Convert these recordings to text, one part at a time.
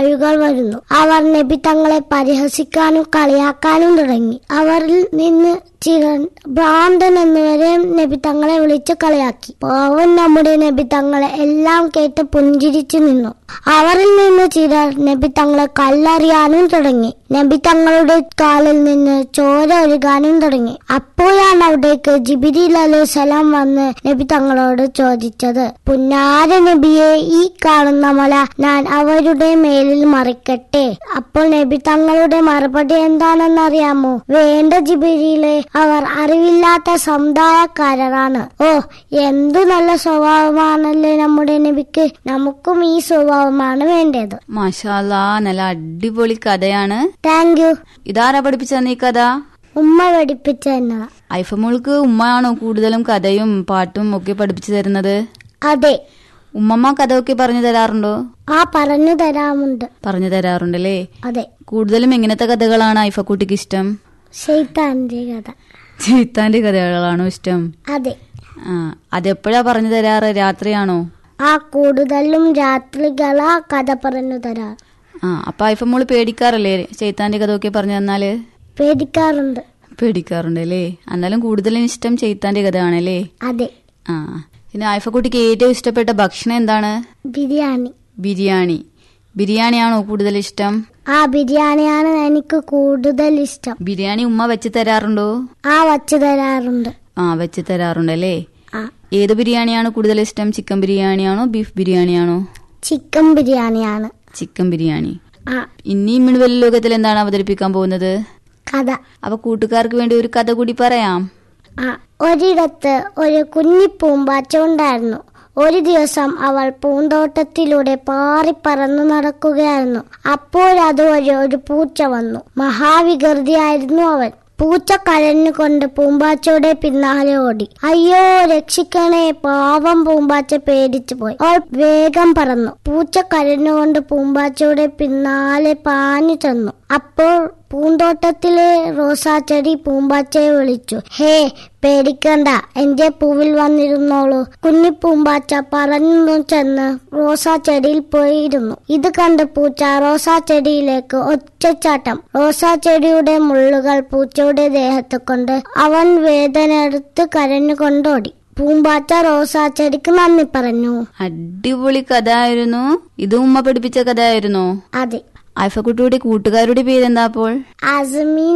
ആളുകൾ വരുന്നു അവർ നബി തങ്ങളെ പരിഹസിക്കാനും കളിയാക്കാനും തുടങ്ങി അവരിൽ നിന്ന് ചിലർ ഭ്രാന്തൻ എന്നുവരെ നബി തങ്ങളെ വിളിച്ച് കളിയാക്കി പാവൻ നമ്മുടെ നബി തങ്ങളെ എല്ലാം കേട്ട് പുഞ്ചിരിച്ചു നിന്നു അവരിൽ നിന്ന് ചിലർ നബി തങ്ങളെ കല്ലെറിയാനും തുടങ്ങി നബി തങ്ങളുടെ കാലിൽ നിന്ന് ചോര ഒഴുകാനും തുടങ്ങി അപ്പോഴാണ് അവിടേക്ക് ജിബിരിൽ അലൈഹി സലാം വന്ന് നബി തങ്ങളോട് ചോദിച്ചത് പുന്നാര നബിയെ ഈ കാണുന്ന മല ഞാൻ അവരുടെ മേലിൽ മറിക്കട്ടെ അപ്പോൾ നബി തങ്ങളുടെ മറുപടി എന്താണെന്നറിയാമോ വേണ്ട ജിബിരിയിലെ അവർ അറിവില്ലാത്ത സമുദായക്കാരാണ് ഓ എന്തു നല്ല സ്വഭാവമാണല്ലേ നമ്മുടെ നബിക്ക് നമുക്കും ഈ സ്വഭാവമാണ് വേണ്ടത് മാഷാല്ലാ നല്ല അടിപൊളി കഥയാണ് താങ്ക് യു ഇതാരാ പഠിപ്പിച്ച നീ കഥ ഉമ്മ പഠിപ്പിച്ച എന്നതാ ഐഫമോൾക്ക് ഉമ്മയാണോ കൂടുതലും കഥയും പാട്ടും ഒക്കെ പഠിപ്പിച്ചു തരുന്നത് അതെ ഉമ്മമ്മ കഥ ഒക്കെ പറഞ്ഞു തരാറുണ്ടോ ആ പറഞ്ഞു തരാമുണ്ട് പറഞ്ഞു തരാറുണ്ടല്ലേ അതെ കൂടുതലും എങ്ങനത്തെ കഥകളാണ് ഐഫക്കുട്ടിക്ക് ഇഷ്ടം ശൈത്താന്റെ കഥ ചീത്താന്റെ കഥകളാണോ ഇഷ്ടം അതെ ആ അതെപ്പോഴാ പറഞ്ഞു തരാറ് രാത്രിയാണോ ആ കൂടുതലും രാത്രികളാ കഥ പറഞ്ഞു തരാ ആ അപ്പൊ ഐഫമോള് പേടിക്കാറല്ലേ ചൈത്താന്റെ കഥ ഒക്കെ പറഞ്ഞു തന്നാല് പേടിക്കാറുണ്ട് പേടിക്കാറുണ്ട് അല്ലേ എന്നാലും കൂടുതലും ഇഷ്ടം ചൈത്താന്റെ കഥയാണല്ലേ അതെ ആ പിന്നെ ഐഫക്കുട്ടിക്ക് ഏറ്റവും ഇഷ്ടപ്പെട്ട ഭക്ഷണം എന്താണ് ബിരിയാണി ബിരിയാണി ബിരിയാണിയാണോ കൂടുതൽ ഇഷ്ടം ആ ബിരിയാണിയാണ് എനിക്ക് കൂടുതൽ ഇഷ്ടം ബിരിയാണി ഉമ്മ വെച്ച് തരാറുണ്ടോ ആ വച്ചു തരാറുണ്ട് ആ വെച്ച് തരാറുണ്ടല്ലേ ആ ഏത് ബിരിയാണിയാണ് കൂടുതൽ ഇഷ്ടം ചിക്കൻ ബിരിയാണിയാണോ ബീഫ് ബിരിയാണിയാണോ ചിക്കൻ ബിരിയാണിയാണ് ചിക്കൻ ബിരിയാണി ആ ഇനി മിൺവെല്ല ലോകത്തിൽ എന്താണ് അവതരിപ്പിക്കാൻ പോകുന്നത് കഥ അപ്പൊ കൂട്ടുകാർക്ക് വേണ്ടി ഒരു കഥ കൂടി പറയാം ആ ഒരിടത്ത് ഒരു കുഞ്ഞി പൂമ്പാറ്റ ഉണ്ടായിരുന്നു ഒരു ദിവസം അവൾ പൂന്തോട്ടത്തിലൂടെ പാറിപ്പറന്നു നടക്കുകയായിരുന്നു അപ്പോഴതുവഴി ഒരു പൂച്ച വന്നു മഹാവികൃതിയായിരുന്നു അവൻ പൂച്ച കരഞ്ഞുകൊണ്ട് പൂമ്പാച്ചയുടെ പിന്നാലെ ഓടി അയ്യോ രക്ഷിക്കണേ പാവം പൂമ്പാച്ച പേടിച്ചു പോയി അവൾ വേഗം പറന്നു പൂച്ച കരഞ്ഞുകൊണ്ട് പൂമ്പാച്ചയുടെ പിന്നാലെ പാഞ്ഞു ചെന്നു അപ്പോൾ പൂന്തോട്ടത്തിലെ റോസാച്ചെടി പൂമ്പാച്ചയെ വിളിച്ചു ഹേ പേടിക്കണ്ട എന്റെ പൂവിൽ വന്നിരുന്നോളൂ കുഞ്ഞി പൂമ്പാച്ച പറഞ്ഞു ചെന്ന് റോസാ ചെടിയിൽ പോയിരുന്നു ഇത് കണ്ട് പൂച്ച റോസാ ചെടിയിലേക്ക് ഒറ്റച്ചാട്ടം റോസാ ചെടിയുടെ മുള്ളുകൾ പൂച്ചയുടെ ദേഹത്ത് കൊണ്ട് അവൻ വേദന എടുത്ത് കരഞ്ഞുകൊണ്ടോടി പൂമ്പാച്ച റോസാ ചെടിക്ക് നന്ദി പറഞ്ഞു അടിപൊളി കഥ ആയിരുന്നു ഇത് ഉമ്മ പഠിപ്പിച്ച കഥ ആയിരുന്നോ അതെ ഐഫക്കുട്ടിയുടെ കൂട്ടുകാരുടെ പേരെന്താ അപ്പോൾ അസ്മീന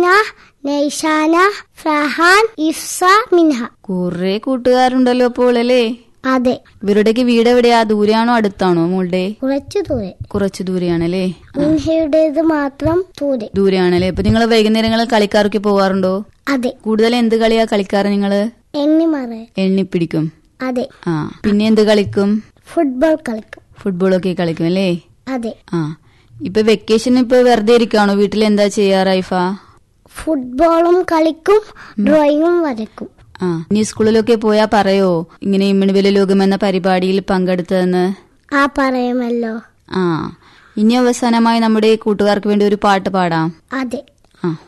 നൈഷാന ഫഹാൻ ഇഫ്സ മിൻഹ കുറെ കൂട്ടുകാരുണ്ടല്ലോ അപ്പോൾ അല്ലേ അതെ ഇവരുടെയൊക്കെ വീട് എവിടെയാ ദൂരെയാണോ അടുത്താണോ മോളുടെ കുറച്ചു ദൂരെ കുറച്ച് ദൂരെയാണല്ലേ മിൻഹയുടേത് മാത്രം ദൂരെ ദൂരെയാണല്ലേ അപ്പൊ നിങ്ങൾ വൈകുന്നേരങ്ങളിൽ കളിക്കാർക്ക് പോവാറുണ്ടോ അതെ കൂടുതൽ എന്ത് കളിയാ കളിക്കാറ് നിങ്ങള് എണ്ണിമറ എണ്ണിപ്പിടിക്കും അതെ ആ പിന്നെ എന്ത് കളിക്കും ഫുട്ബോൾ കളിക്കും ഫുട്ബോളൊക്കെ കളിക്കും അല്ലേ അതെ ആ ഇപ്പൊ വെക്കേഷൻ ഇപ്പൊ വെറുതെ ഇരിക്കാണോ വീട്ടിൽ എന്താ ചെയ്യാറ് ഐഫ ഫുട്ബോളും കളിക്കും ഡ്രോയിങ്ങും വരയ്ക്കും ആ ഇനി സ്കൂളിലൊക്കെ പോയാ പറയോ ഇങ്ങനെ ഇമ്മിണിവെല ലോകം എന്ന പരിപാടിയിൽ പങ്കെടുത്തതെന്ന് ആ പറയുമല്ലോ ആ ഇനി അവസാനമായി നമ്മുടെ കൂട്ടുകാർക്ക് വേണ്ടി ഒരു പാട്ട് പാടാം അതെ ആ